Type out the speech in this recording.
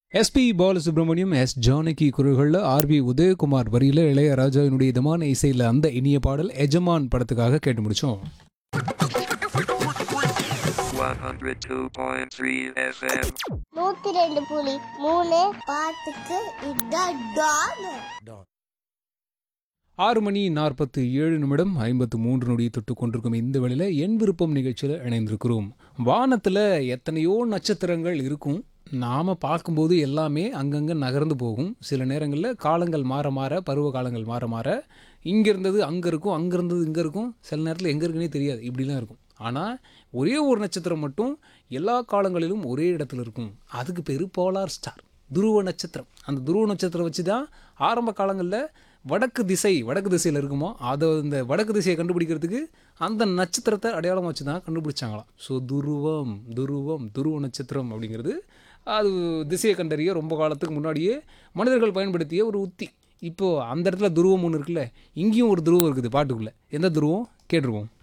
SP Balasubramaniam S Janaki குரல்களில் RB Udhayakumar வரியில இளையராஜாவினுடைய இதமான இசையில் அந்த இனிய பாடல் எஜமான் படத்துக்காக கேட்டு முடிச்சோம் 102.3 FM. நூத்தி ரெண்டு புலி மூணு பாட்டுக்கு இதான் டான் ஆறு மணி நாற்பத்து ஏழு நிமிடம் ஐம்பத்து மூன்று நொடி தொட்டு கொண்டிருக்கும் இந்த வேளையில் என் விருப்பம் நிகழ்ச்சியில் இணைந்திருக்கிறோம் வானத்தில் எத்தனையோ நட்சத்திரங்கள் இருக்கும் நாம் பார்க்கும்போது எல்லாமே அங்கங்கே நகர்ந்து போகும் சில நேரங்களில் காலங்கள் மாற மாற பருவ காலங்கள் மாற மாற இங்கே இருந்தது அங்கே இருக்கும் அங்கே இருந்தது இங்கே இருக்கும் சில நேரத்தில் எங்கே இருக்குன்னே தெரியாது இப்படிலாம் இருக்கும் ஆனால் ஒரே ஒரு நட்சத்திரம் மட்டும் எல்லா காலங்களிலும் ஒரே இடத்துல இருக்கும் அதுக்கு பேர் போலார் ஸ்டார் துருவ நட்சத்திரம் அந்த துருவ நட்சத்திரம் வச்சு தான் ஆரம்ப காலங்களில் வடக்கு திசை வடக்கு திசையில் இருக்குமோ அதை இந்த வடக்கு திசையை கண்டுபிடிக்கிறதுக்கு அந்த நட்சத்திரத்தை அடையாளம் வச்சு தான் கண்டுபிடிச்சாங்களாம் ஸோ துருவம் துருவம் துருவ நட்சத்திரம் அப்படிங்கிறது அது திசையை கண்டறிய ரொம்ப காலத்துக்கு முன்னாடியே மனிதர்கள் பயன்படுத்திய ஒரு உத்தி இப்போது அந்த இடத்துல துருவம் ஒன்று இருக்குல்ல இங்கேயும் ஒரு துருவம் இருக்குது பாட்டுக்குள்ளே எந்த துருவம் கேட்டுருவோம்